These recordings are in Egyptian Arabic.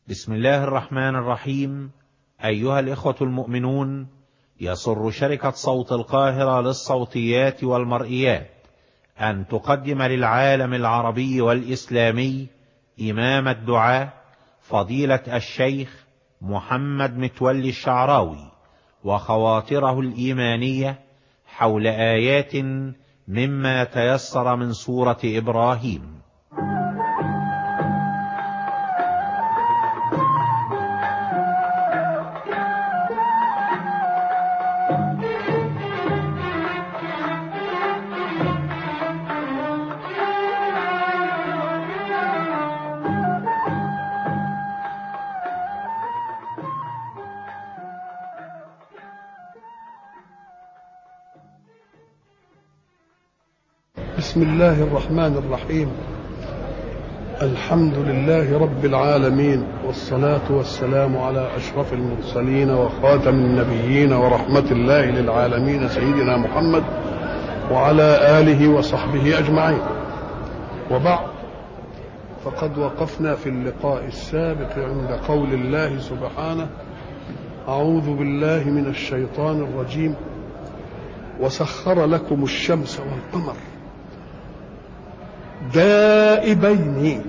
بسم الله الرحمن الرحيم أيها الإخوة المؤمنون يسر شركة صوت القاهرة للصوتيات والمرئيات أن تقدم للعالم العربي والإسلامي إمام الدعاء فضيلة الشيخ محمد متولي الشعراوي وخواطره الإيمانية حول آيات مما تيسر من سورة إبراهيم بسم الله الرحمن الرحيم الحمد لله رب العالمين والصلاة والسلام على أشرف المرسلين وخاتم النبيين ورحمة الله للعالمين سيدنا محمد وعلى آله وصحبه أجمعين وبعد فقد وقفنا في اللقاء السابق عند قول الله سبحانه أعوذ بالله من الشيطان الرجيم وسخر لكم الشمس والقمر دائبين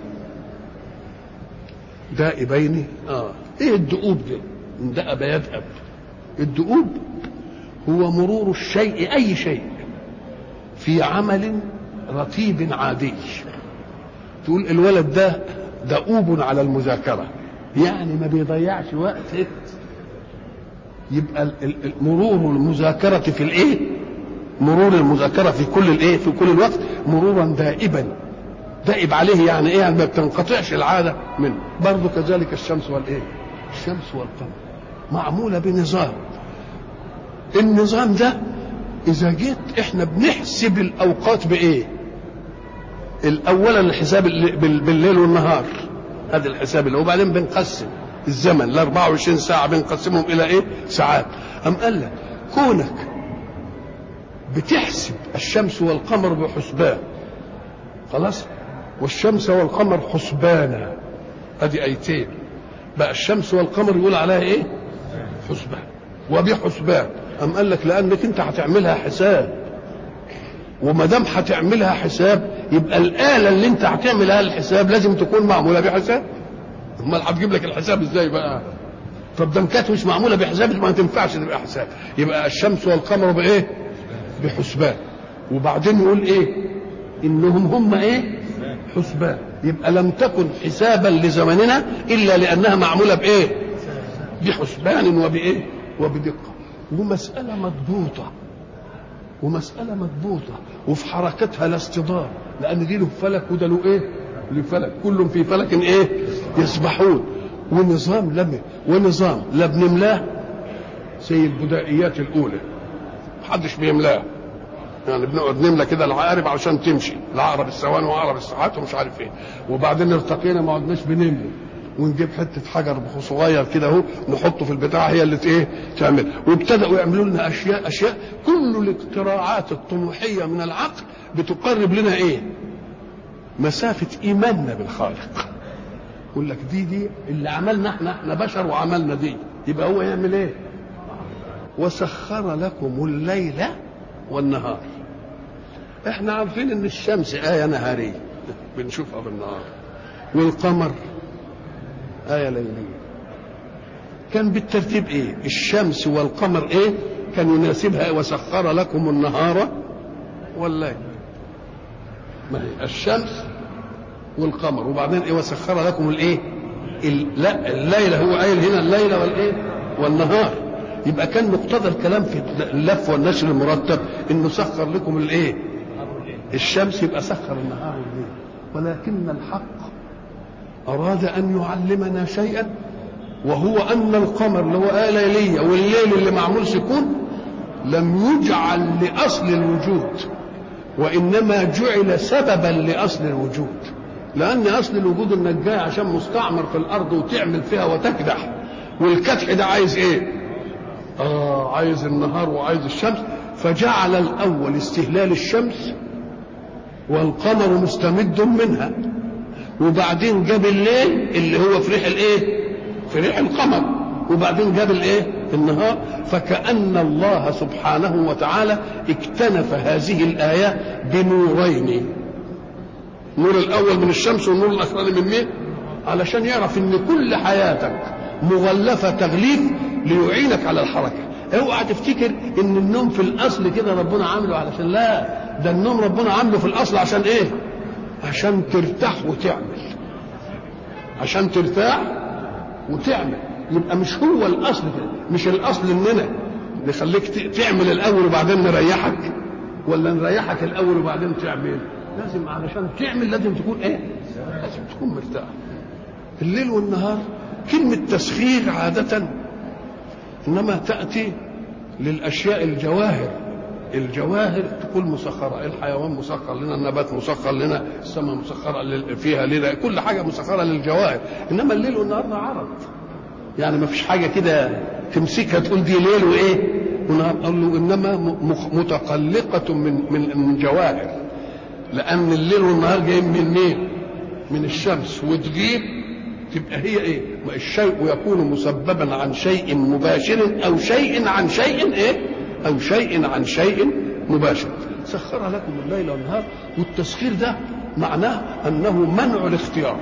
دائبين اه ايه الدؤوب ده من دأب يدأب الدؤوب هو مرور الشيء اي شيء في عمل رتيب عادي تقول الولد ده دؤوب على المذاكره يعني ما بيضيعش وقت يبقى مرور المذاكره في الايه مرور المذاكره في كل الايه في كل الوقت مرورا دائبا دائب عليه يعني ايه يعني ما بتنقطعش العاده منه برضه كذلك الشمس والايه الشمس والقمر معموله بنظام النظام ده اذا جيت احنا بنحسب الاوقات بايه الاولا الحساب بالليل والنهار هذا الحساب اللي وبعدين بنقسم الزمن ال 24 ساعه بنقسمهم الى ايه ساعات ام قال لك كونك بتحسب الشمس والقمر بحسبان خلاص والشمس والقمر حسبانا ادي ايتين بقى الشمس والقمر يقول عليها ايه حسبان وبحسبان ام قال لك لانك انت هتعملها حساب وما دام هتعملها حساب يبقى الاله اللي انت هتعملها الحساب لازم تكون معموله بحساب امال هتجيب لك الحساب ازاي بقى طب ده كانت مش معموله بحساب ما تنفعش تبقى حساب يبقى الشمس والقمر بايه بحسبان وبعدين يقول ايه انهم هم ايه حسبان يبقى لم تكن حسابا لزمننا الا لانها معموله بايه بحسبان وبايه وبدقه ومساله مضبوطه ومساله مضبوطه وفي حركتها لا اصطدام لان دي له فلك وده له ايه له فلك كل في فلك ايه يسبحون ونظام لم ونظام لا بنملاه زي البدائيات الاولى محدش بيملاه يعني بنقعد نملى كده العقارب عشان تمشي العقرب الثواني وعقرب الساعات ومش عارف ايه وبعدين ارتقينا ما عدناش بنملي ونجيب حته حجر صغير كده اهو نحطه في البتاع هي اللي ايه تعمل وابتدأوا يعملوا لنا اشياء اشياء كل الاختراعات الطموحيه من العقل بتقرب لنا ايه؟ مسافه ايماننا بالخالق يقول لك دي دي اللي عملنا احنا احنا بشر وعملنا دي يبقى هو يعمل ايه؟ وسخر لكم الليل والنهار احنا عارفين ان الشمس آية نهارية بنشوفها بالنهار والقمر آية ليلية كان بالترتيب ايه الشمس والقمر ايه كان يناسبها وسخر لكم النهار والليل ما هي الشمس والقمر وبعدين ايه وسخر لكم الايه لا الليل هو قايل هنا الليل والايه والنهار يبقى كان مقتضى الكلام في اللف والنشر المرتب انه سخر لكم الايه الشمس يبقى سخر النهار والليل ولكن الحق اراد ان يعلمنا شيئا وهو ان القمر اللي هو آية ليلية والليل اللي معمول سكون لم يجعل لاصل الوجود وانما جعل سببا لاصل الوجود لان اصل الوجود انك جاي عشان مستعمر في الارض وتعمل فيها وتكدح والكدح ده عايز ايه اه عايز النهار وعايز الشمس فجعل الاول استهلال الشمس والقمر مستمد منها وبعدين جاب الليل اللي هو في ريح الايه في ريح القمر وبعدين جاب الايه النهار فكأن الله سبحانه وتعالى اكتنف هذه الآيات بنورين النور الأول من الشمس والنور الأخراني من مين علشان يعرف ان كل حياتك مغلفة تغليف ليعينك على الحركة اوعى تفتكر ان النوم في الاصل كده ربنا عامله علشان لا ده النوم ربنا عامله في الاصل عشان ايه عشان ترتاح وتعمل عشان ترتاح وتعمل يبقى مش هو الاصل كده مش الاصل اننا نخليك تعمل الاول وبعدين نريحك ولا نريحك الاول وبعدين تعمل لازم علشان تعمل لازم تكون ايه لازم تكون مرتاح الليل والنهار كلمة تسخير عادة إنما تأتي للأشياء الجواهر الجواهر تكون مسخرة الحيوان مسخر لنا النبات مسخر لنا السماء مسخرة فيها لنا كل حاجة مسخرة للجواهر إنما الليل والنهار ده عرض يعني ما فيش حاجة كده تمسكها تقول دي ليل وإيه ونهار قال له إنما متقلقة من من من جواهر لأن الليل والنهار جايين من مين؟ من الشمس وتجيب تبقى هي ايه الشيء يكون مسببا عن شيء مباشر او شيء عن شيء ايه او شيء عن شيء مباشر سخر لكم الليل والنهار والتسخير ده معناه انه منع الاختيار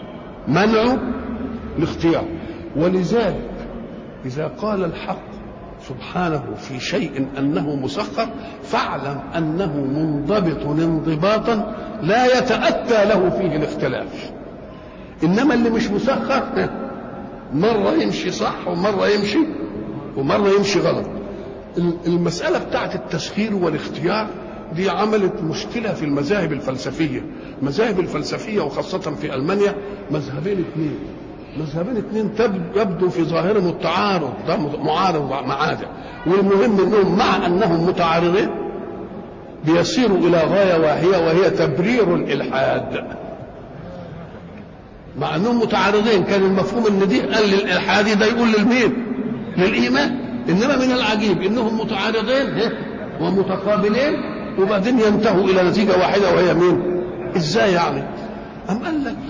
منع الاختيار ولذلك اذا قال الحق سبحانه في شيء انه مسخر فاعلم انه منضبط انضباطا لا يتاتى له فيه الاختلاف انما اللي مش مسخر مره يمشي صح ومره يمشي ومره يمشي غلط المساله بتاعت التسخير والاختيار دي عملت مشكله في المذاهب الفلسفيه المذاهب الفلسفيه وخاصه في المانيا مذهبين اثنين مذهبين اثنين يبدو في ظاهرهم التعارض ده معارض مع ده والمهم انهم مع انهم متعارضين بيصيروا الى غايه واهيه وهي تبرير الالحاد مع انهم متعارضين كان المفهوم ان دي قال للالحادي ده يقول للمين؟ للايمان انما من العجيب انهم متعارضين ومتقابلين وبعدين ينتهوا الى نتيجه واحده وهي مين؟ ازاي يعني؟ أم قال لك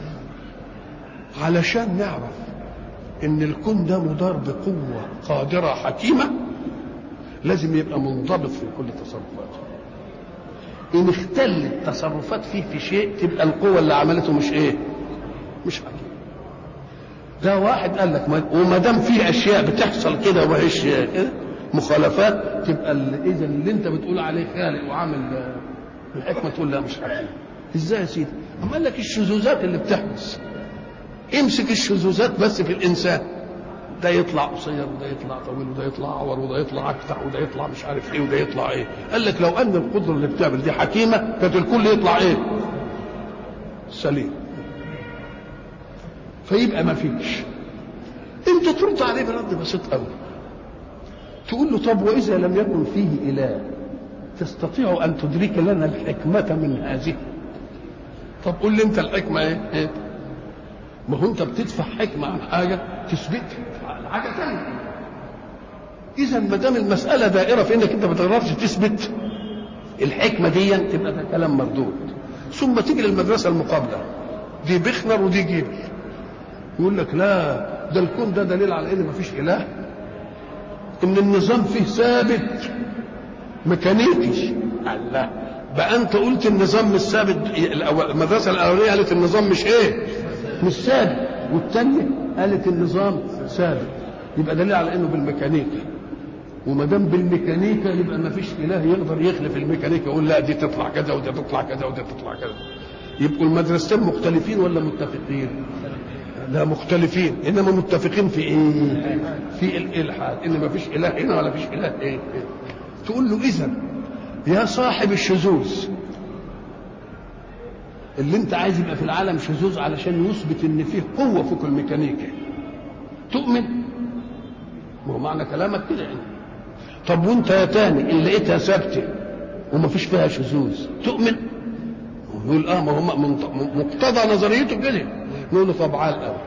علشان نعرف ان الكون ده مدار بقوه قادره حكيمه لازم يبقى منضبط في كل تصرفاته ان اختلت تصرفات فيه في شيء تبقى القوه اللي عملته مش ايه مش حكيم ده واحد قال لك وما دام في اشياء بتحصل كده وما هيش كده مخالفات تبقى اذا اللي انت بتقول عليه خالق وعامل الحكمه تقول لا مش حكيم ازاي يا سيدي؟ اما قال لك الشذوذات اللي بتحدث امسك الشذوذات بس في الانسان ده يطلع قصير وده يطلع طويل وده يطلع عور وده يطلع اكتع وده يطلع مش عارف ايه وده يطلع ايه قال لك لو ان القدره اللي بتعمل دي حكيمه كانت الكل يطلع ايه سليم فيبقى ما فيش انت ترد عليه برد بسيط قوي تقول له طب واذا لم يكن فيه اله تستطيع ان تدرك لنا الحكمه من هذه طب قول لي انت الحكمه ايه, إيه؟ ما هو انت بتدفع حكمه عن حاجه تثبتها على حاجه ثانيه اذا ما دام المساله دائره في انك انت ما تقدرش تثبت الحكمه دي تبقى ده كلام مردود ثم تيجي للمدرسه المقابله دي بخنر ودي جيبل يقول لك لا ده الكون ده دليل على ان ما فيش اله ان النظام فيه ثابت ميكانيكي الله بقى انت قلت النظام مش ثابت المدرسه الاولانيه قالت النظام مش ايه مش ثابت والثانيه قالت النظام ثابت يبقى دليل على انه بالميكانيكا وما دام بالميكانيكا يبقى ما فيش اله يقدر يخلف الميكانيكا يقول لا دي تطلع كذا ودي تطلع كذا ودي تطلع كذا يبقوا المدرستين مختلفين ولا متفقين؟ لا مختلفين انما متفقين في ايه؟ في الالحاد ان ما فيش اله هنا ولا فيش اله ايه؟ إيه؟ تقول له اذا يا صاحب الشذوذ اللي انت عايز يبقى في العالم شذوذ علشان يثبت ان فيه قوه فوق الميكانيكا تؤمن ما هو معنى كلامك كده يعني طب وانت يا تاني اللي لقيتها ثابته وما فيش فيها شذوذ تؤمن يقول اه ما هو مقتضى نظريته كده نقول له طب عال قوي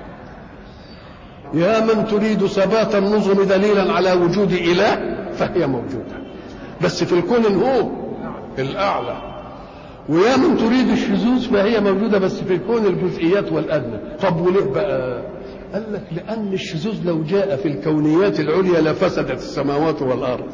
يا من تريد ثبات النظم دليلا على وجود اله فهي موجوده بس في الكون هو الاعلى ويا من تريد الشذوذ فهي موجوده بس في الكون الجزئيات والادنى طب وليه بقى قال لك لان الشذوذ لو جاء في الكونيات العليا لفسدت السماوات والارض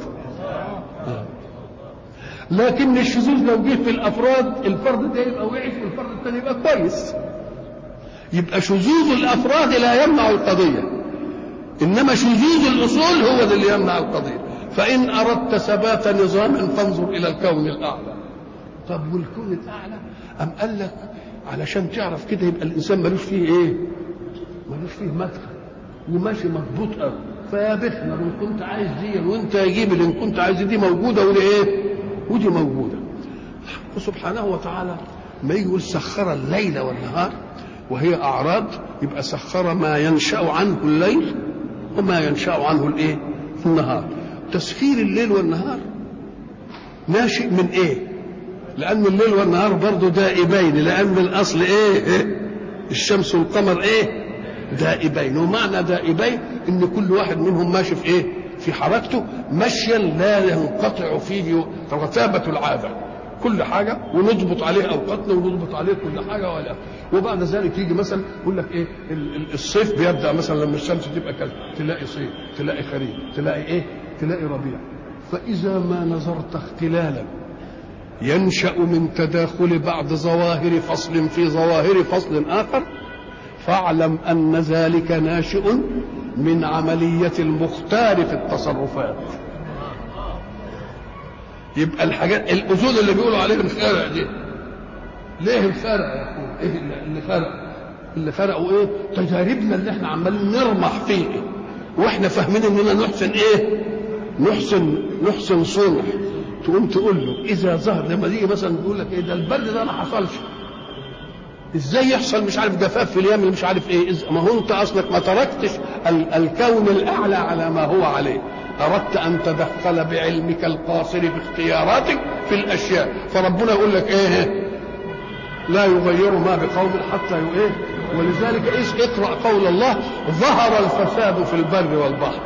لكن الشذوذ لو جه في الافراد الفرد ده يبقى وحش والفرد الثاني يبقى كويس يبقى شذوذ الافراد لا يمنع القضيه انما شذوذ الاصول هو ده اللي يمنع القضيه فان اردت ثبات نظام فانظر الى الكون الاعلى طب والكون الاعلى ام قال لك علشان تعرف كده يبقى الانسان ملوش فيه ايه ملوش فيه مدخل وماشي مضبوط قوي فيا بخنا ان كنت عايز دي وانت يا جيب ان كنت عايز دي موجوده ودي ايه ودي موجوده سبحانه وتعالى ما يقول سخر الليل والنهار وهي اعراض يبقى سخر ما ينشا عنه الليل وما ينشا عنه الايه النهار تسخير الليل والنهار ناشئ من ايه لان الليل والنهار برضه دائبين لان الاصل ايه الشمس والقمر ايه دائبين ومعنى دائبين ان كل واحد منهم ماشي في ايه في حركته مشيا لا ينقطع فيه رتابة العادة كل حاجة ونضبط عليه أوقاتنا ونضبط عليه كل حاجة ولا وبعد ذلك يجي مثلا يقول لك ايه الصيف بيبدأ مثلا لما الشمس تبقى كذا تلاقي صيف تلاقي خريف تلاقي ايه تلاقي ربيع فإذا ما نظرت اختلالا ينشأ من تداخل بعض ظواهر فصل في ظواهر فصل آخر فاعلم أن ذلك ناشئ من عملية المختار في التصرفات يبقى الحاجات الأصول اللي بيقولوا عليه الخارع دي ليه الخارع يا أخويا إيه اللي خرق اللي خرقوا إيه تجاربنا اللي احنا عمالين نرمح فيه واحنا فاهمين اننا نحسن ايه نحسن نحسن صنع تقوم تقول له اذا ظهر لما تيجي مثلا تقول لك ايه ده البرد ده ما حصلش ازاي يحصل مش عارف جفاف في اليمن مش عارف ايه ما هو انت اصلك ما تركتش ال- الكون الاعلى على ما هو عليه اردت ان تدخل بعلمك القاصر باختياراتك في الاشياء فربنا يقول لك ايه لا يغير ما بقوم حتى ايه ولذلك إيش اقرا قول الله ظهر الفساد في البر والبحر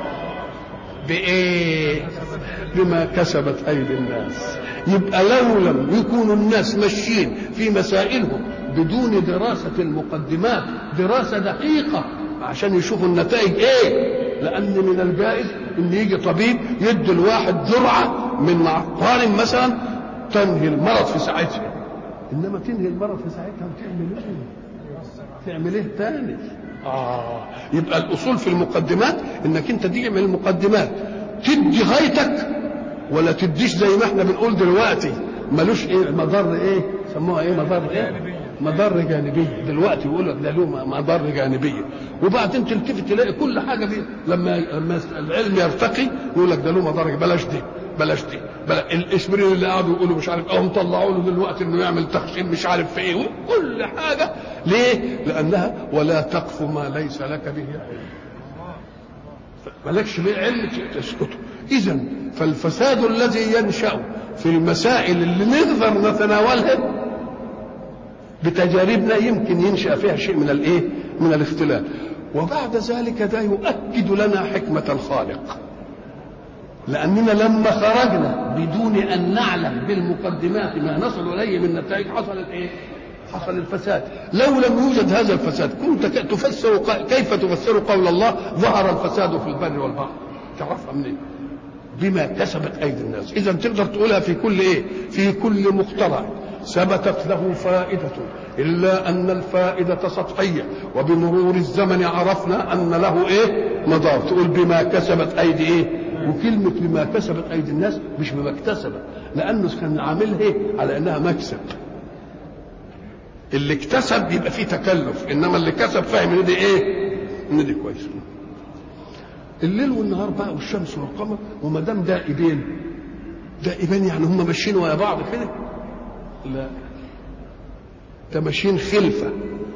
بايه بما كسبت ايدي الناس يبقى لو لم يكونوا الناس ماشيين في مسائلهم بدون دراسة المقدمات دراسة دقيقة عشان يشوفوا النتائج ايه لان من الجائز ان يجي طبيب يدي الواحد جرعة من عقار مثلا تنهي المرض في ساعتها انما تنهي المرض في ساعتها وتعمل ايه تعمل ايه تاني اه يبقى الاصول في المقدمات انك انت تعمل المقدمات تدي غايتك ولا تديش زي ما احنا بنقول دلوقتي ملوش ايه مضر ايه سموها ايه مضر ايه مضر جانبيه دلوقتي يقول لك ده له مضر جانبيه وبعدين تلتفت تلاقي كل حاجه بي لما لما العلم يرتقي يقول لك ده له مضر بلاش دي بلاش دي بلا الاسبرين اللي قعدوا يقولوا مش عارف اهم طلعوا له دلوقتي انه يعمل تخشين مش عارف في ايه كل حاجه ليه؟ لانها ولا تقف ما ليس لك به علم مالكش به علم تسكته اذا فالفساد الذي ينشا في المسائل اللي نقدر نتناولها بتجاربنا يمكن ينشا فيها شيء من الايه؟ من الاختلاف وبعد ذلك ده يؤكد لنا حكمه الخالق لاننا لما خرجنا بدون ان نعلم بالمقدمات ما نصل اليه من نتائج حصلت ايه؟ حصل الفساد لو لم يوجد هذا الفساد كنت تفسر كيف تفسر قول الله ظهر الفساد في البر والبحر تعرفها منين بما كسبت ايدي الناس اذا تقدر تقولها في كل ايه في كل مخترع ثبتت له فائدة إلا أن الفائدة سطحية وبمرور الزمن عرفنا أن له إيه مضار تقول بما كسبت أيدي إيه وكلمة بما كسبت أيدي الناس مش بما اكتسبت لأنه كان عاملها إيه على أنها مكسب اللي اكتسب يبقى فيه تكلف انما اللي كسب فاهم ان دي ايه ان دي كويس الليل والنهار بقى والشمس والقمر وما دام دائبين دائبين يعني هم ماشيين ويا بعض كده لا ده ماشيين خلفه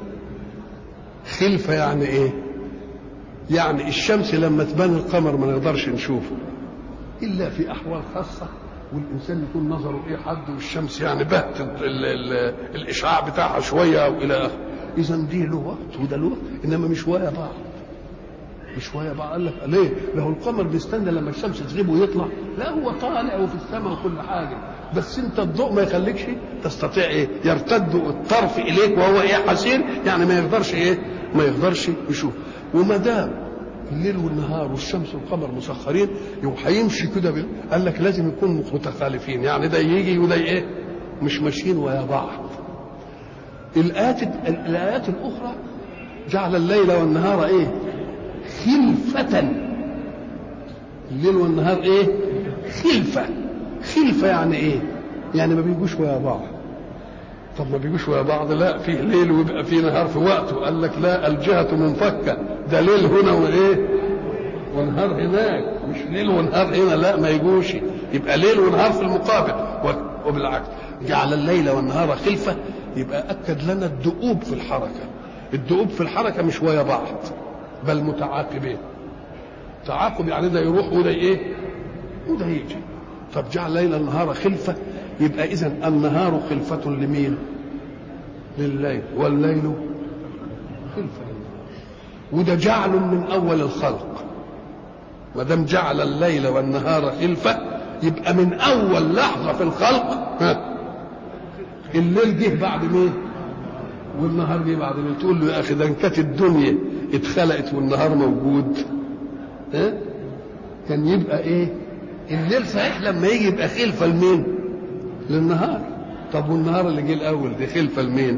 خلفه يعني ايه يعني الشمس لما تبان القمر ما نقدرش نشوفه الا في احوال خاصه والانسان يكون نظره ايه حد والشمس يعني بهت ال ال الاشعاع بتاعها شويه او الى اخره اذا دي له وقت وده له وقت انما مش ويا بعض مش ويا بعض قال لك ليه؟ له القمر بيستنى لما الشمس تغيب ويطلع لا هو طالع وفي السماء وكل حاجه بس انت الضوء ما يخليكش تستطيع ايه؟ يرتد الطرف اليك وهو ايه حسير يعني ما يقدرش ايه؟ ما يقدرش يشوف وما دام الليل والنهار والشمس والقمر مسخرين هيمشي كده بال... قال لك لازم يكون متخالفين يعني ده يجي وده ايه مش ماشيين ويا بعض الآيات الآيات الأخرى جعل الليل والنهار ايه خلفة الليل والنهار ايه خلفة خلفة يعني ايه يعني ما بيجوش ويا بعض طب ما بيجوش ويا بعض لا فيه ليل ويبقى فيه نهار في وقته قال لك لا الجهة منفكة ده ليل هنا وايه ونهار هناك مش ليل ونهار هنا لا ما يجوش يبقى ليل ونهار في المقابل وبالعكس جعل الليل والنهار خلفة يبقى أكد لنا الدؤوب في الحركة الدؤوب في الحركة مش ويا بعض بل متعاقبين تعاقب يعني ده يروح وده ايه وده يجي طب جعل الليل النهار خلفة يبقى إذا النهار خلفة لمين لليل والليل خلفة للنهار وده جعل من أول الخلق ما دام جعل الليل والنهار خلفة يبقى من أول لحظة في الخلق ها الليل جه بعد مين والنهار جه بعد مين تقول له يا أخي ده كانت الدنيا اتخلقت والنهار موجود ها كان يبقى ايه الليل صحيح لما يجي يبقى خلفة لمين للنهار طب والنهار اللي جه الاول دي خلفة لمين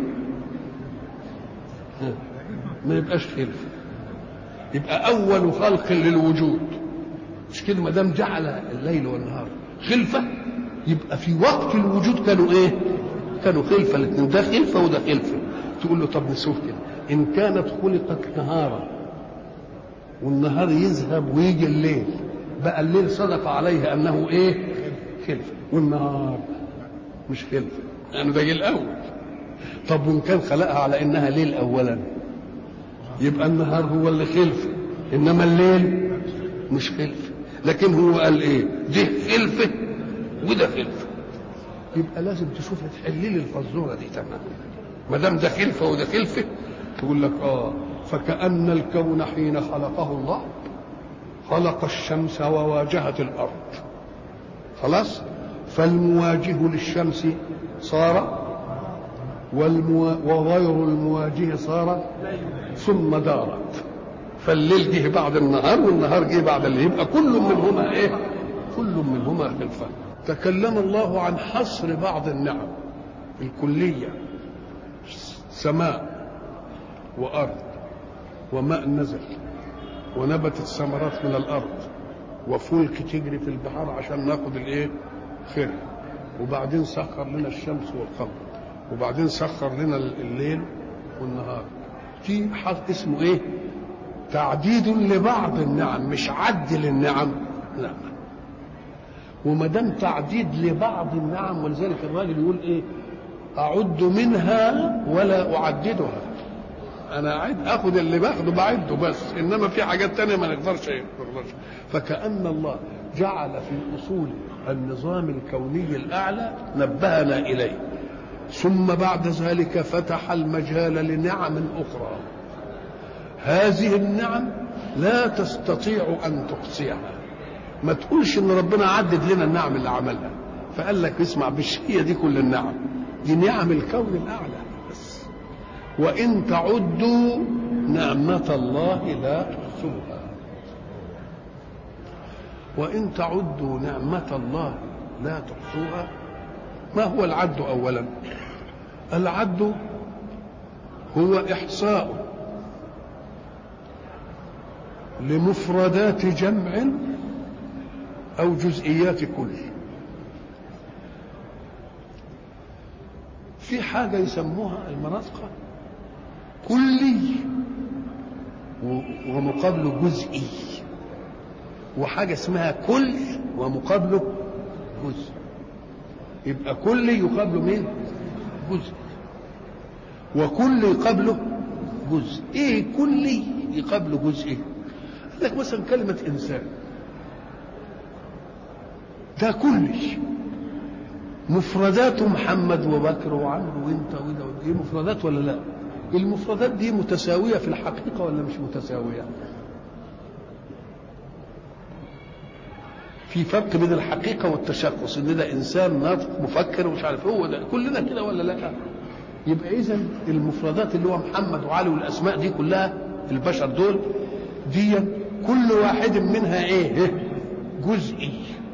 ها. ما يبقاش خلفة يبقى اول خلق للوجود مش كده ما دام جعل الليل والنهار خلفة يبقى في وقت الوجود كانوا ايه كانوا خلفة الاثنين ده خلفة وده خلفة تقول له طب نشوف كده ان كانت خلقت نهارا والنهار يذهب ويجي الليل بقى الليل صدق عليه انه ايه خلفه والنهار مش خلفه يعني ده جه الاول طب وان كان خلقها على انها ليل اولا يبقى النهار هو اللي خلفه انما الليل مش خلفه لكن هو قال ايه ده خلفه وده خلفه يبقى لازم تشوف تحلي لي الفزوره دي تمام ما دام ده خلفه وده خلفه تقول لك اه فكأن الكون حين خلقه الله خلق الشمس وواجهت الأرض خلاص فالمواجه للشمس صار والمو... وغير المواجه صار ثم دارت فالليل جه بعد النهار والنهار جه بعد الليل يبقى كل منهما ايه كل منهما خلفه تكلم الله عن حصر بعض النعم الكليه سماء وارض وماء نزل ونبتت ثمرات من الارض وفلك تجري في البحار عشان ناخد الايه خير وبعدين سخر لنا الشمس والقمر وبعدين سخر لنا الليل والنهار في حق اسمه ايه تعديد لبعض النعم مش عد للنعم لا وما دام تعديد لبعض النعم ولذلك الراجل يقول ايه اعد منها ولا اعددها انا اعد اخد اللي باخده بعده بس انما في حاجات تانية ما نقدرش ايه نقدرش فكأن الله جعل في اصول النظام الكوني الاعلى نبهنا اليه ثم بعد ذلك فتح المجال لنعم اخرى هذه النعم لا تستطيع ان تحصيها ما تقولش ان ربنا عدد لنا النعم اللي عملها فقال لك اسمع مش هي دي كل النعم دي نعم الكون الاعلى بس وان تعدوا نعمه الله لا تحصوها وان تعدوا نعمه الله لا تحصوها ما هو العد اولا العد هو احصاء لمفردات جمع او جزئيات كل في حاجه يسموها المناطق كلي ومقابله جزئي وحاجه اسمها كل ومقابله جزء يبقى كلي يقابله مين جزء وكل يقابله جزء ايه كلي يقابله جزء قال لك مثلا كلمة إنسان ده كلي مفردات محمد وبكر وعمرو وانت وده دي مفردات ولا لا؟ المفردات دي متساوية في الحقيقة ولا مش متساوية؟ في فرق بين الحقيقة والتشخص إن ده إنسان ناطق مفكر ومش عارف هو ده كلنا كده ولا لا؟ يبقى اذا المفردات اللي هو محمد وعلي والاسماء دي كلها البشر دول دي كل واحد منها ايه جزئي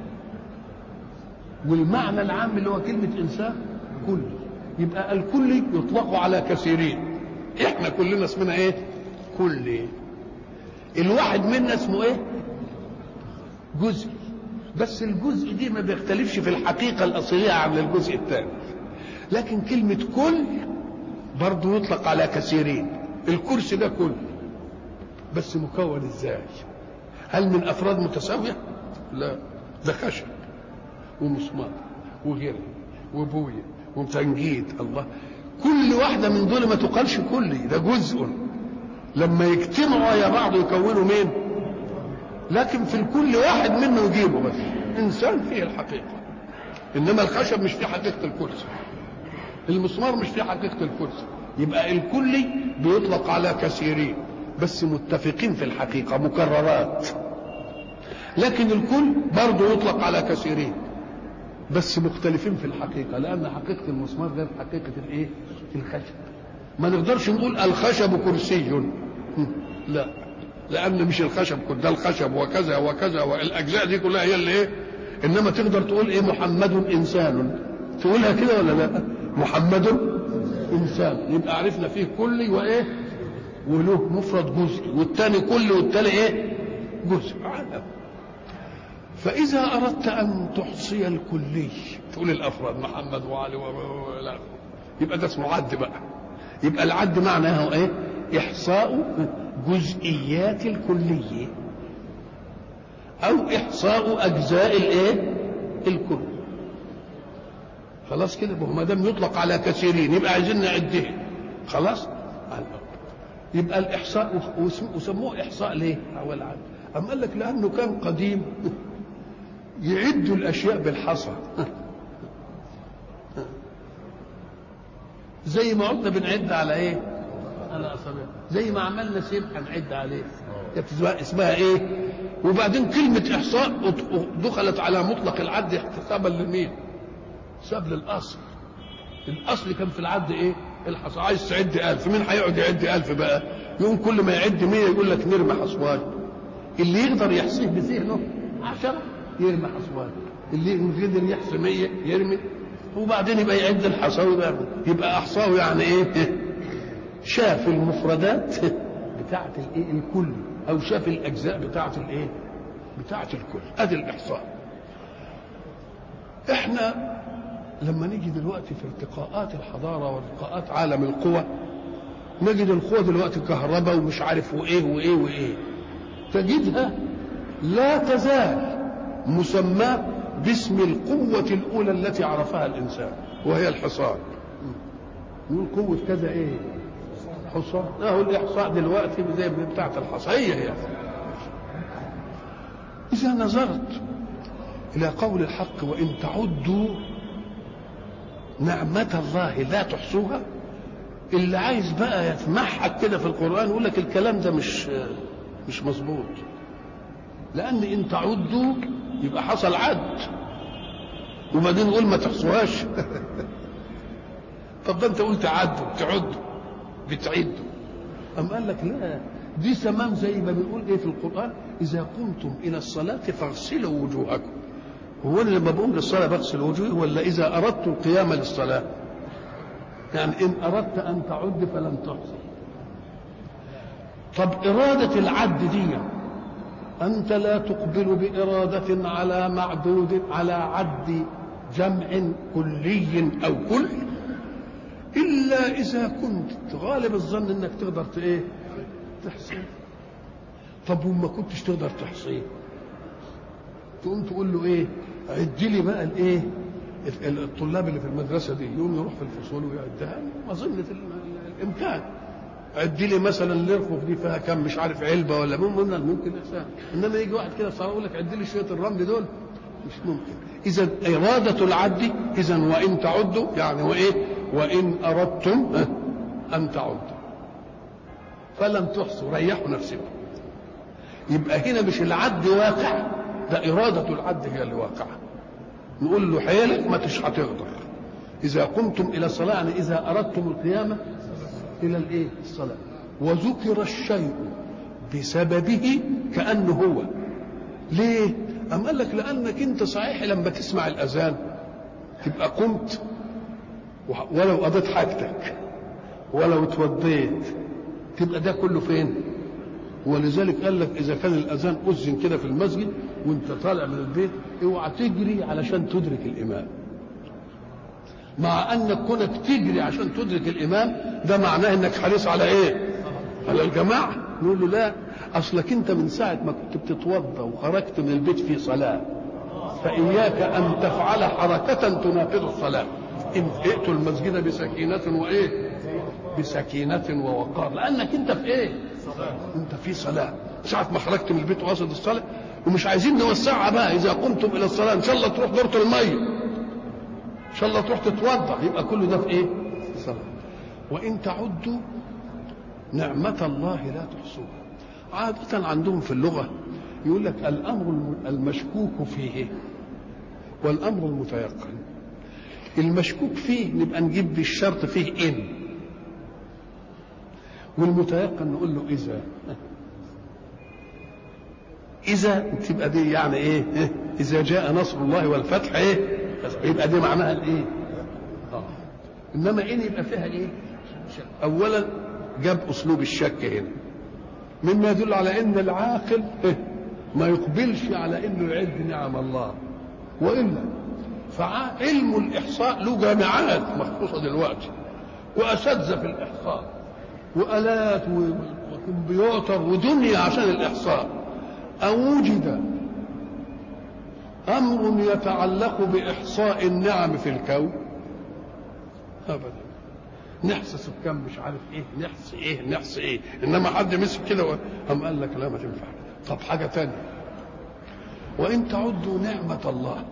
والمعنى العام اللي هو كلمة إنسان كل يبقى الكل يطلق على كثيرين احنا كلنا اسمنا ايه كل الواحد منا اسمه ايه جزء بس الجزء دي ما بيختلفش في الحقيقة الأصلية عن الجزء الثاني لكن كلمة كل برضه يطلق على كثيرين الكرسي ده كل بس مكون ازاي هل من افراد متساويه لا ده خشب ومسمار وغيره وبويه وتنجيد الله كل واحده من دول ما تقالش كلي ده جزء لما يجتمعوا يا بعض يكونوا مين لكن في الكل واحد منه يجيبه بس انسان فيه الحقيقه انما الخشب مش فيه حقيقه الكرسي المسمار مش فيه حقيقه الكرسي يبقى الكلي بيطلق على كثيرين بس متفقين في الحقيقة مكررات لكن الكل برضه يطلق على كثيرين بس مختلفين في الحقيقة لأن حقيقة المسمار غير حقيقة الإيه؟ الخشب ما نقدرش نقول الخشب كرسي لا لأن مش الخشب كل ده الخشب وكذا وكذا والأجزاء دي كلها هي اللي إيه؟ إنما تقدر تقول إيه محمد إنسان تقولها كده ولا لا؟ محمد إنسان يبقى عرفنا فيه كلي وإيه؟ وله مفرد جزء والتاني كل والتاني ايه جزء عالم فإذا أردت أن تحصي الكلي تقول الأفراد محمد وعلي ولا يبقى ده اسمه عد بقى يبقى العد معناه ايه إحصاء جزئيات الكلية أو إحصاء أجزاء الايه الكل خلاص كده ما دام يطلق على كثيرين يبقى عايزين نعدهم خلاص على الأرض يبقى الإحصاء وسموه إحصاء ليه؟ أول عام أم قال لك لأنه كان قديم يعدوا الأشياء بالحصى زي ما قلنا بنعد على إيه؟ على أصابع زي ما عملنا سيب هنعد عليه اسمها إيه؟ وبعدين كلمة إحصاء دخلت على مطلق العد احتسابا لمين؟ حساب للأصل الأصل كان في العد إيه؟ الحصى عايز تعد ألف مين هيقعد يعد ألف بقى يوم كل ما يعد مية يقول لك نرمي حصوان اللي يقدر يحصيه بذهنه عشرة يرمي حصوان اللي يقدر يحصي مية يرمي وبعدين يبقى يعد الحصاوي بقى يبقى أحصاه يعني إيه شاف المفردات بتاعة الإيه الكل أو شاف الأجزاء بتاعة الإيه بتاعة الكل أدي الإحصاء إحنا لما نيجي دلوقتي في ارتقاءات الحضاره وارتقاءات عالم القوى نجد القوى دلوقتي كهرباء ومش عارف وايه وايه وايه تجدها لا تزال مسماه باسم القوة الأولى التي عرفها الإنسان وهي الحصان نقول قوة كذا إيه؟ حصان أهو الإحصاء دلوقتي زي بتاعة الحصية هي إذا نظرت إلى قول الحق وإن تعدوا نعمة الله لا تحصوها اللي عايز بقى يتمحك كده في القرآن يقول لك الكلام ده مش مش مظبوط لأن إن تعدوا يبقى حصل عد وبعدين نقول ما تحصوهاش طب ده أنت قلت عدوا تعدوا بتعدوا أم قال لك لا دي تمام زي ما بنقول ايه في القرآن إذا قمتم إلى الصلاة فاغسلوا وجوهكم هو انا لما بقوم للصلاه بغسل وجهي ولا اذا اردت القيام للصلاه يعني ان اردت ان تعد فلن تحصي طب اراده العد دي انت لا تقبل باراده على معدود على عد جمع كلي او كل الا اذا كنت غالب الظن انك تقدر ايه تحصيه طب وما كنتش تقدر تحصيه تقوم تقول له ايه عد لي بقى الايه الطلاب اللي في المدرسه دي يقوم يروح في الفصول ويعدها مظنه الامكان عد لي مثلا الرفوف دي فيها كم مش عارف علبه ولا ممكن ممكن انسان انما يجي واحد كده صار يقول لك عد لي شويه الرمل دول مش ممكن اذا اراده العد اذا وان تعدوا يعني وايه وان اردتم ان تعدوا فلم تحصوا ريحوا نفسكم يبقى هنا مش العد واقع ده إرادة العد هي اللي واقعة نقول له حيلك ما تش هتقدر إذا قمتم إلى الصلاة يعني إذا أردتم القيامة إلى الإيه؟ الصلاة وذكر الشيء بسببه كأنه هو ليه؟ أم قال لك لأنك أنت صحيح لما تسمع الأذان تبقى قمت ولو قضيت حاجتك ولو اتوضيت تبقى ده كله فين؟ ولذلك قال لك اذا كان الاذان اذن كده في المسجد وانت طالع من البيت اوعى تجري علشان تدرك الامام مع انك كونك تجري عشان تدرك الامام ده معناه انك حريص على ايه على الجماعه نقول له لا اصلك انت من ساعه ما كنت بتتوضا وخرجت من البيت في صلاه فاياك ان تفعل حركه تناقض الصلاه ان ائتوا المسجد بسكينه وايه بسكينه ووقار لانك انت في ايه انت في صلاه ساعه ما خرجت من البيت وقصد الصلاه ومش عايزين نوسعها بقى اذا قمتم الى الصلاه ان شاء الله تروح دورة الميه ان شاء الله تروح تتوضا يبقى كل ده في ايه في صلاه وان تعدوا نعمه الله لا تحصوها عاده عندهم في اللغه يقول لك الامر المشكوك فيه والامر المتيقن المشكوك فيه نبقى نجيب بالشرط فيه ان والمتيقن نقول له اذا اذا تبقى دي يعني ايه اذا جاء نصر الله والفتح ايه يبقى دي معناها الايه آه. انما ان يبقى فيها ايه اولا جاب اسلوب الشك هنا مما يدل على ان العاقل إيه؟ ما يقبلش على انه يعد نعم الله والا فعلم الاحصاء له جامعات مخصوصه دلوقتي واساتذه في الاحصاء والات وكمبيوتر ودنيا عشان الاحصاء او وجد امر يتعلق باحصاء النعم في الكون ابدا نحصي سكان مش عارف ايه نحصي ايه نحصي ايه انما حد مسك كده قام قال لك لا ما تنفع طب حاجه تانية وان تعدوا نعمه الله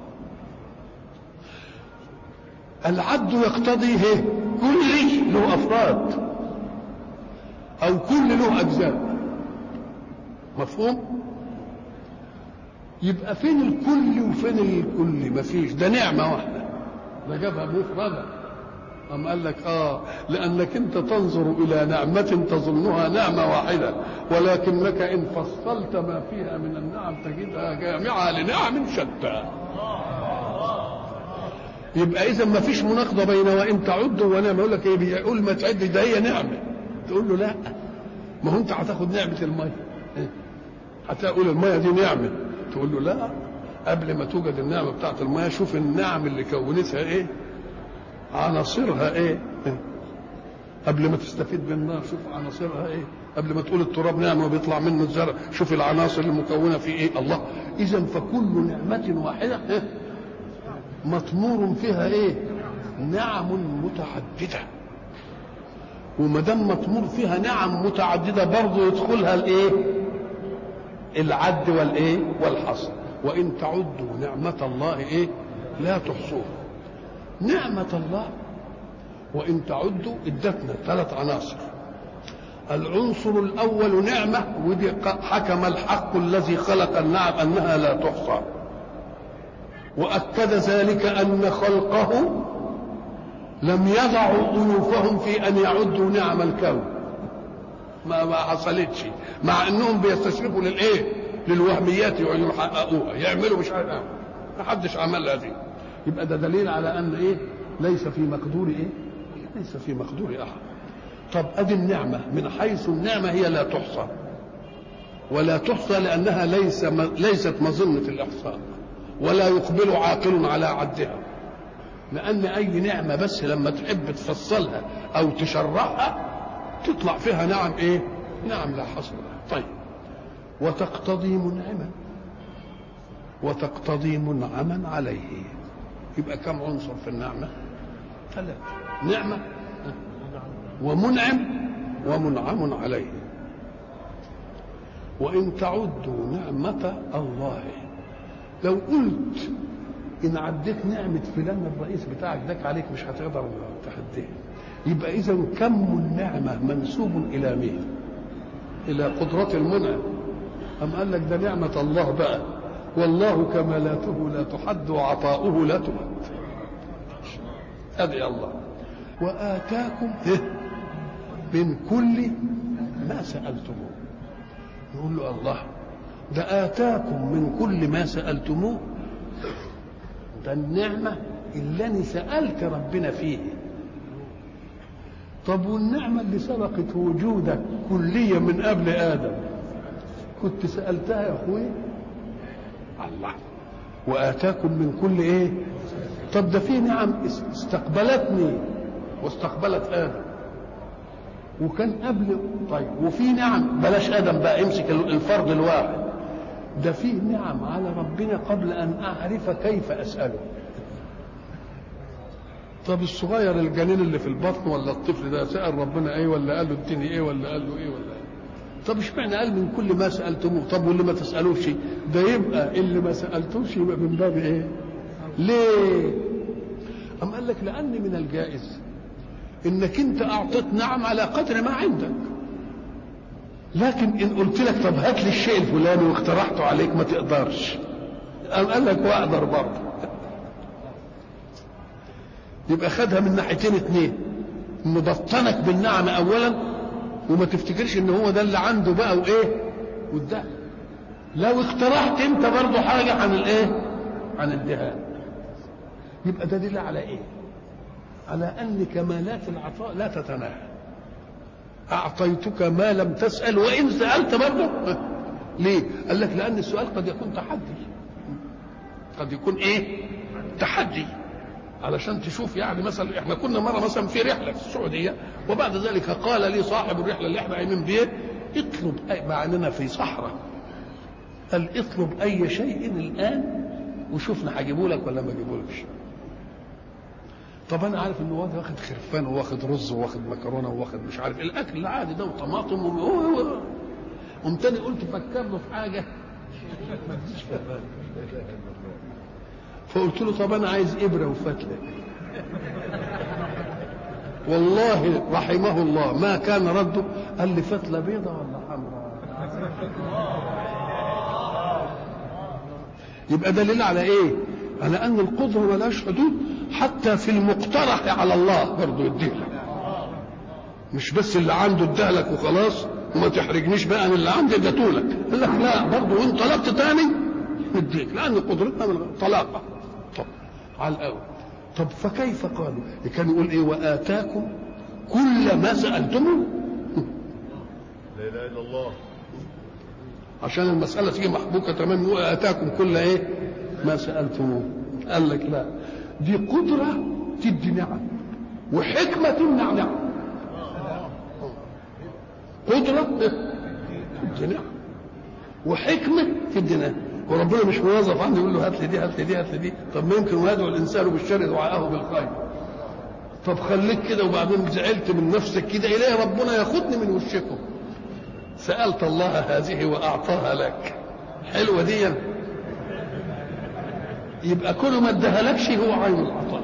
العد يقتضي ايه كل له افراد او كل له اجزاء مفهوم يبقى فين الكل وفين الكل مفيش ده نعمه واحده ده جابها مفرده أم قال لك آه لأنك أنت تنظر إلى نعمة تظنها نعمة واحدة ولكنك إن فصلت ما فيها من النعم تجدها جامعة لنعم شتى يبقى إذا ما فيش مناقضة بين وإن تعدوا ونعمة يقول لك إيه بيقول ما تعد ده هي نعمة تقول له لا ما هو أنت هتاخد نعمة المية هتقول المية دي نعمة تقول له لا قبل ما توجد النعمة بتاعت المية شوف النعم اللي كونتها إيه عناصرها ايه قبل ما تستفيد بالنار شوف عناصرها ايه قبل ما تقول التراب نعمه وبيطلع منه الزرع شوف العناصر المكونه في ايه الله اذا فكل نعمه واحده إيه؟ مطمور فيها ايه نعم متعدده وما دام مطمور فيها نعم متعدده برضه يدخلها الايه العد والايه والحصر وان تعدوا نعمه الله ايه لا تحصوها نعمة الله وإن تعدوا ادتنا ثلاث عناصر العنصر الأول نعمة ودي حكم الحق الذي خلق النعم أنها لا تحصى وأكد ذلك أن خلقه لم يضعوا أنوفهم في أن يعدوا نعم الكون ما ما حصلتش مع انهم بيستشرفوا للايه؟ للوهميات يحققوها يعملوا مش عارف ما حدش عملها دي يبقى ده دليل على ان ايه ليس في مقدور ايه ليس في مقدور احد طب ادي النعمه من حيث النعمه هي لا تحصى ولا تحصى لانها ليس ليست مظنه الاحصاء ولا يقبل عاقل على عدها لان اي نعمه بس لما تحب تفصلها او تشرحها تطلع فيها نعم ايه نعم لا حصر لها طيب وتقتضي منعما وتقتضي منعما عليه يبقى كم عنصر في النعمة ثلاثة نعمة ومنعم ومنعم عليه وإن تعدوا نعمة الله لو قلت إن عديت نعمة فلان الرئيس بتاعك داك عليك مش هتقدر تحديه يبقى إذا كم النعمة منسوب إلى مين؟ إلى قدرة المنعم أم قال لك ده نعمة الله بقى والله كمالاته لا تحد وعطاؤه لا تمد ادعي الله واتاكم إيه؟ من كل ما سالتموه يقول له الله ده اتاكم من كل ما سالتموه ده النعمه اللي انا سالت ربنا فيه طب والنعمه اللي سبقت وجودك كليه من قبل ادم كنت سالتها يا اخوي الله واتاكم من كل ايه طب ده في نعم استقبلتني واستقبلت ادم وكان قبل طيب وفي نعم بلاش ادم بقى امسك الفرد الواحد ده فيه نعم على ربنا قبل ان اعرف كيف اساله طب الصغير الجنين اللي في البطن ولا الطفل ده سال ربنا ايه ولا قال له اديني ايه ولا قال له ايه ولا إيه؟ طب اشمعنى قال من كل ما سالتموه طب واللي ما تسالوش ده يبقى اللي ما سالتوش يبقى من باب ايه ليه أم قال لك لأن من الجائز إنك أنت أعطيت نعم على قدر ما عندك لكن إن قلت لك طب هات لي الشيء الفلاني واقترحته عليك ما تقدرش أم قال لك وأقدر برضه يبقى خدها من ناحيتين اتنين إنه بطنك بالنعم أولا وما تفتكرش إن هو ده اللي عنده بقى وإيه وده لو اقترحت أنت برضه حاجة عن الإيه عن الدهان يبقى ده دليل على ايه على ان كمالات العطاء لا تتناهى اعطيتك ما لم تسال وان سالت برضه ليه قال لك لان السؤال قد يكون تحدي قد يكون ايه تحدي علشان تشوف يعني مثلا احنا كنا مره مثلا في رحله في السعوديه وبعد ذلك قال لي صاحب الرحله اللي احنا قايمين بيه اطلب أي مع اننا في صحراء قال اطلب اي شيء الان وشوفنا هجيبه لك ولا ما اجيبهولكش طب انا عارف انه واخد خرفان وواخد رز وواخد مكرونه وواخد مش عارف الاكل العادي ده وطماطم و قمت تاني قلت فكر له في حاجه ما تجيش في بالي فقلت له طب انا عايز ابره وفتله والله رحمه الله ما كان رده قال لي فتله بيضه ولا حمراء يبقى دليل على ايه على ان القدره ملهاش حدود حتى في المقترح على الله برضه يديلك مش بس اللي عنده ادالك وخلاص وما تحرجنيش بقى من اللي عندي اديتهولك قال لك لا برضه وان طلبت تاني نديك لان قدرتنا من طلاقه طب على الاول طب فكيف قالوا كان يقول ايه واتاكم كل ما سالتموه لا اله الا الله عشان المسألة تيجي محبوكة تمام وآتاكم كل إيه ما سألتموه قال لك لا دي قدرة تدي نعم وحكمة تمنع نعم قدرة تدي نعم وحكمة تدي نعم وربنا مش موظف عنده يقول له هات لي دي هات لي دي هات لي دي طب ما يمكن يدعو الانسان بالشر دعاءه بالخير طب خليك كده وبعدين زعلت من نفسك كده اليه ربنا ياخدني من وشكم سألت الله هذه وأعطاها لك حلوة دي يبقى كل ما ادها لكش هو عين العطاء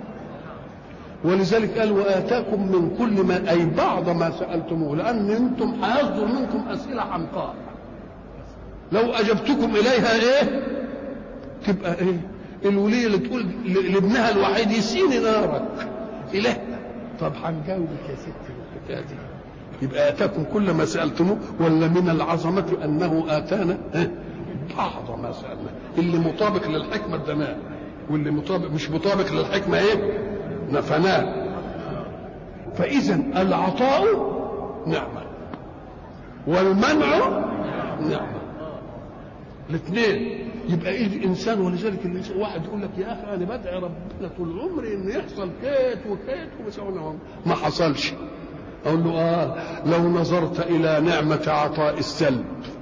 ولذلك قال وآتاكم من كل ما أي بعض ما سألتموه لأن أنتم هيصدر منكم أسئلة حمقاء لو أجبتكم إليها إيه تبقى إيه الولية اللي تقول لابنها الوحيد يسيني نارك إله طب هنجاوبك يا ستي الحكاية دي يبقى اتاكم كل ما سالتموه ولا من العظمه انه اتانا بعض ما سالنا اللي مطابق للحكمه ادناه واللي مطابق مش مطابق للحكمه ايه نفناه فاذا العطاء نعمه والمنع نعمه الاثنين يبقى ايه انسان ولذلك الانسان واحد يقول لك يا اخي انا بدعي ربنا طول عمري ان يحصل كيت وكيت ومسوي ما حصلش اقول له اه لو نظرت الى نعمه عطاء السلب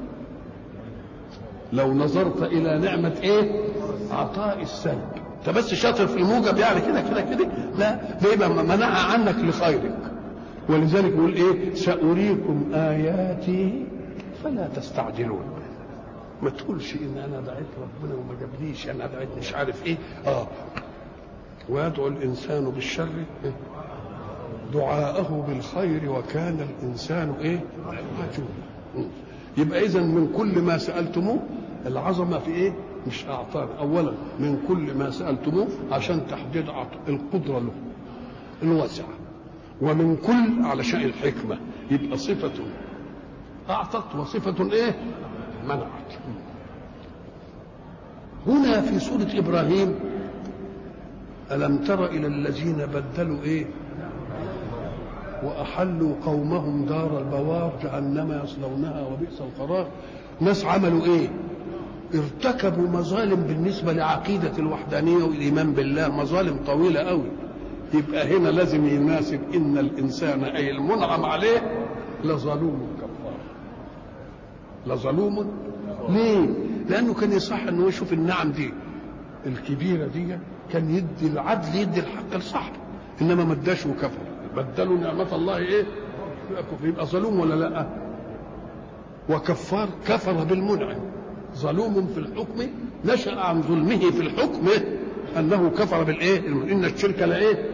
لو نظرت الى نعمه ايه عطاء السلب انت بس شاطر في الموجب يعني كده كده كده لا ده يبقى منعها عنك لخيرك ولذلك يقول ايه ساريكم اياتي فلا تستعجلون ما تقولش ان انا دعيت ربنا وما جابليش انا دعيت مش عارف ايه اه ويدعو الانسان بالشر إيه؟ دعاءه بالخير وكان الانسان ايه عجولا يبقى اذا من كل ما سالتموه العظمه في ايه مش اعطانا اولا من كل ما سالتموه عشان تحديد القدره له الواسعة ومن كل على شيء الحكمة يبقى صفة أعطت وصفة إيه منعت هنا في سورة إبراهيم ألم تر إلى الذين بدلوا إيه وأحلوا قومهم دار البوار جهنم يصلونها وبئس القرار ناس عملوا إيه ارتكبوا مظالم بالنسبة لعقيدة الوحدانية والإيمان بالله مظالم طويلة قوي يبقى هنا لازم يناسب إن الإنسان أي المنعم عليه لظلوم كفار لظلوم ليه؟ لأنه كان يصح أنه يشوف النعم دي الكبيرة دي كان يدي العدل يدي الحق لصاحبه إنما ما اداش وكفر بدلوا نعمة الله إيه؟ يبقى ظلوم ولا لأ؟ وكفار كفر بالمنعم ظلوم في الحكم نشأ عن ظلمه في الحكم أنه كفر بالإيه؟ إن الشرك لإيه؟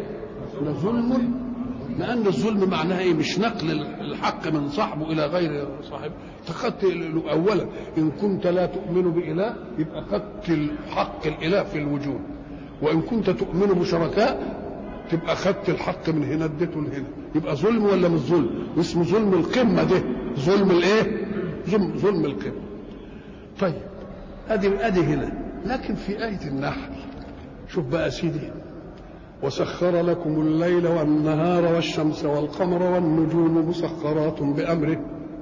لظلم لأن الظلم معناها إيه؟ مش نقل الحق من صاحبه إلى غير صاحبه فخدت أولا إن كنت لا تؤمن بإله يبقى خدت الحق الإله في الوجود وإن كنت تؤمن بشركاء تبقى خدت الحق من هنا اديته لهنا يبقى ظلم ولا مش ظلم واسمه ظلم القمة ده ظلم الايه ظلم, ظلم القمة طيب ادي ادي هنا لكن في آية النحل شوف بقى سيدي وسخر لكم الليل والنهار والشمس والقمر والنجوم مسخرات بأمره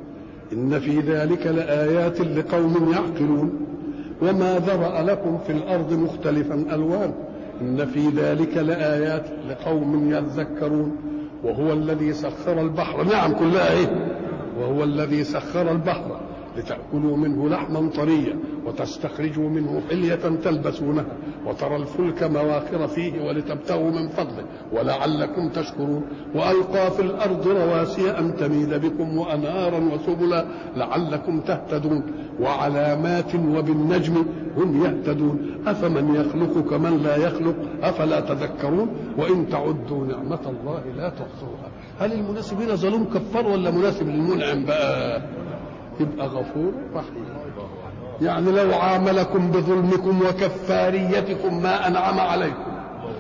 إن في ذلك لآيات لقوم يعقلون وما ذرأ لكم في الأرض مختلفا ألوان إن في ذلك لآيات لقوم يذكرون وهو الذي سخر البحر نعم كلها إيه وهو الذي سخر البحر لتأكلوا منه لحما طريا وتستخرجوا منه حلية تلبسونها وترى الفلك مواخر فيه ولتبتغوا من فضله ولعلكم تشكرون وألقى في الأرض رواسي أن تميد بكم وأنهارا وسبلا لعلكم تهتدون وعلامات وبالنجم هم يهتدون أفمن يخلق كمن لا يخلق أفلا تذكرون وإن تعدوا نعمة الله لا تحصوها هل المناسب هنا ظلوم كفار ولا مناسب للمنعم بقى يبقى غفور رحيم يعني لو عاملكم بظلمكم وكفاريتكم ما أنعم عليكم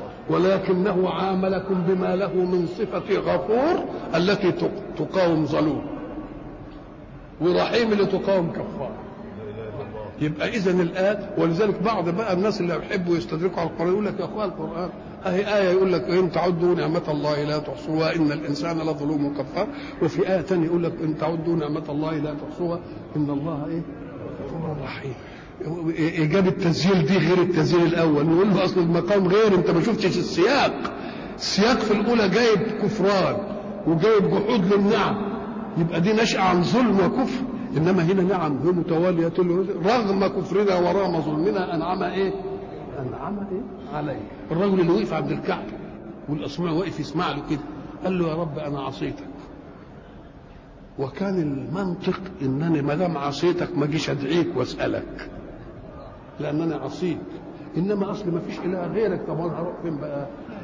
ولكنه عاملكم بما له من صفة غفور التي تقاوم ظلوم ورحيم اللي تقاوم كفار يبقى اذا الان ولذلك بعض بقى الناس اللي يحبوا يستدركوا على القران يقول لك يا اخوان القران اهي ايه يقول لك ان تعدوا نعمه الله لا تحصوها ان الانسان لظلوم كفار وفي ايه ثانيه يقول لك ان تعدوا نعمه الله لا تحصوها ان الله ايه غفور رحيم ايجاب التسجيل دي غير التسجيل الاول نقول له اصل المقام غير انت ما شفتش السياق السياق في الاولى جايب كفران وجايب جحود للنعم يبقى دي نشأة عن ظلم وكفر انما هنا نعم هي متواليه رغم كفرنا ورغم ظلمنا انعم ايه؟ انعم ايه؟ عليه الرجل اللي وقف عند الكعبه والاصمع واقف يسمع له كده قال له يا رب انا عصيتك وكان المنطق انني ما دام عصيتك ما اجيش ادعيك واسالك لانني عصيت انما اصل ما فيش اله غيرك طب انا هروح فين بقى؟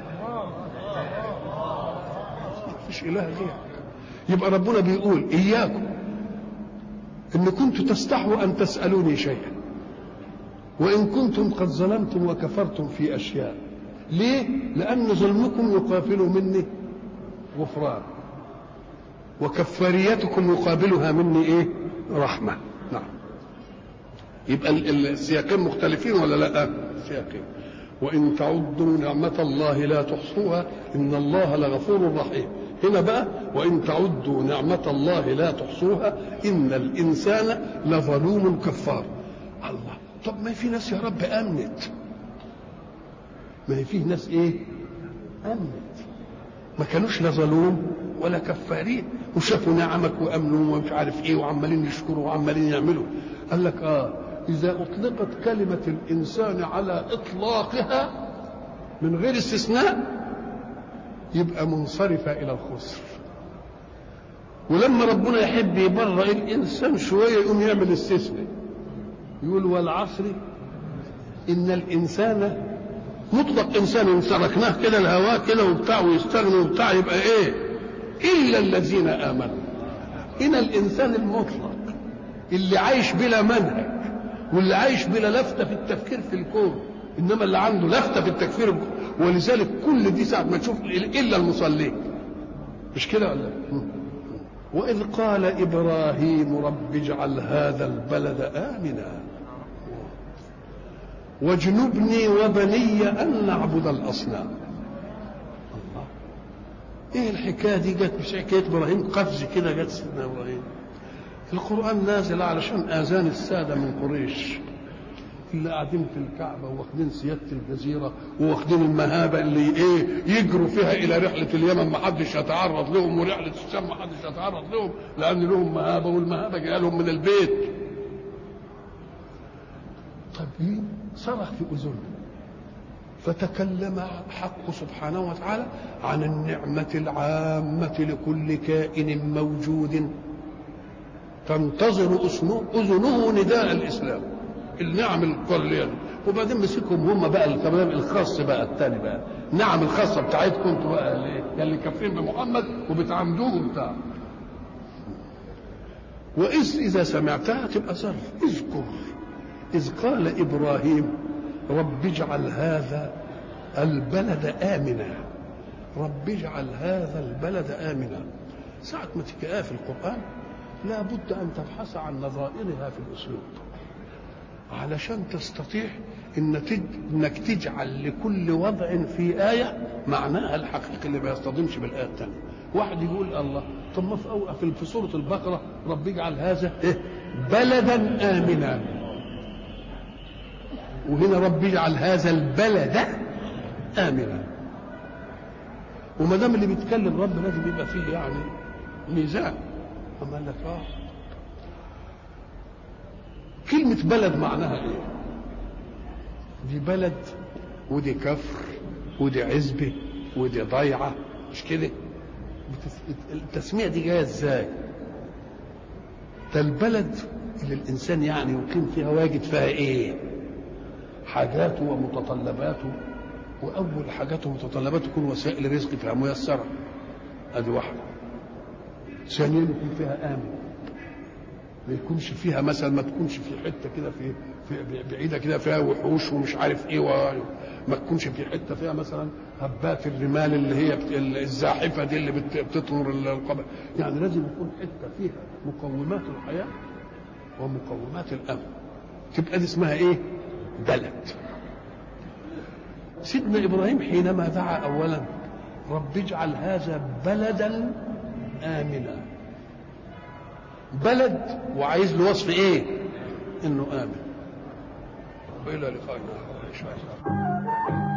ما فيش اله غيرك يبقى ربنا بيقول اياكم ان كنتم تستحوا ان تسالوني شيئا وان كنتم قد ظلمتم وكفرتم في اشياء ليه لان ظلمكم يقابل مني غفران وكفاريتكم يقابلها مني ايه رحمه نعم يبقى السياقين مختلفين ولا لا السياقين وان تعدوا نعمه الله لا تحصوها ان الله لغفور رحيم هنا بقى وإن تعدوا نعمة الله لا تحصوها إن الإنسان لظلوم كفار الله طب ما في ناس يا رب أمنت ما هي فيه ناس إيه أمنت ما كانوش لا ظلوم ولا كفارين وشافوا نعمك وأمنوا ومش عارف إيه وعمالين يشكروا وعمالين يعملوا قال لك آه إذا أطلقت كلمة الإنسان على إطلاقها من غير استثناء يبقى منصرفة إلى الخسر ولما ربنا يحب يبرئ الإنسان شوية يقوم يعمل استثناء يقول والعصر إن الإنسان مطلق إنسان إن تركناه كده الهواء كده وبتاع ويستغني وبتاع يبقى إيه إلا الذين آمنوا هنا الإنسان المطلق اللي عايش بلا منهج واللي عايش بلا لفتة في التفكير في الكون إنما اللي عنده لفتة في التفكير ولذلك كل دي ساعة ما تشوف إلا المصلين مش كده ولا وإذ قال إبراهيم رب اجعل هذا البلد آمنا واجنبني وبني أن نعبد الأصنام الله إيه الحكاية دي جت مش حكاية إبراهيم قفز كده جت سيدنا إبراهيم القرآن نازل علشان آذان السادة من قريش اللي قاعدين في الكعبة واخدين سيادة الجزيرة واخدين المهابة اللي ايه يجروا فيها إلى رحلة اليمن ما حدش يتعرض لهم ورحلة الشام ما حدش يتعرض لهم لأن لهم مهابة والمهابة جاية لهم من البيت طب ايه صرخ في أذنه فتكلم حق سبحانه وتعالى عن النعمة العامة لكل كائن موجود تنتظر أذنه نداء الإسلام النعم الكلية دي وبعدين مسكهم هم بقى الكلام الخاص بقى الثاني بقى النعم الخاصة بتاعتكم انتوا بقى اللي, اللي كافرين بمحمد وبتعمدوه بتاع وإذ إذا سمعتها تبقى ظرف اذكر إذ قال إبراهيم رب اجعل هذا البلد آمنا رب اجعل هذا البلد آمنا ساعة ما تلاقيها في القرآن لا بد أن تبحث عن نظائرها في الأسلوب علشان تستطيع إن تج... انك تجعل لكل وضع في آية معناها الحقيقي اللي ما يصطدمش بالآية الثانية واحد يقول الله طب ما في, أو... في في سورة البقرة رب اجعل هذا إيه؟ بلدا آمنا وهنا رب اجعل هذا البلد آمنا وما دام اللي بيتكلم رب لازم يبقى فيه يعني ميزان أما قال لك اه كلمة بلد معناها ايه؟ دي بلد ودي كفر ودي عزبة ودي ضيعة مش كده؟ التسمية دي جاية ازاي؟ ده البلد اللي الإنسان يعني يقيم فيها واجد فيها ايه؟ حاجاته ومتطلباته وأول حاجاته ومتطلباته تكون وسائل رزق فيها ميسرة ادي واحدة ثانيا يكون فيها آمن ما يكونش فيها مثلا ما تكونش في حته كده في, في بعيده كده فيها وحوش ومش عارف ايه ما تكونش في حته فيها مثلا هبات الرمال اللي هي الزاحفه دي اللي بتطمر القبر يعني لازم يكون حته فيها مقومات الحياه ومقومات الامن تبقى دي اسمها ايه؟ بلد سيدنا ابراهيم حينما دعا اولا رب اجعل هذا بلدا امنا بلد وعايز له وصف ايه انه امن والى لقائنا ان شاء الله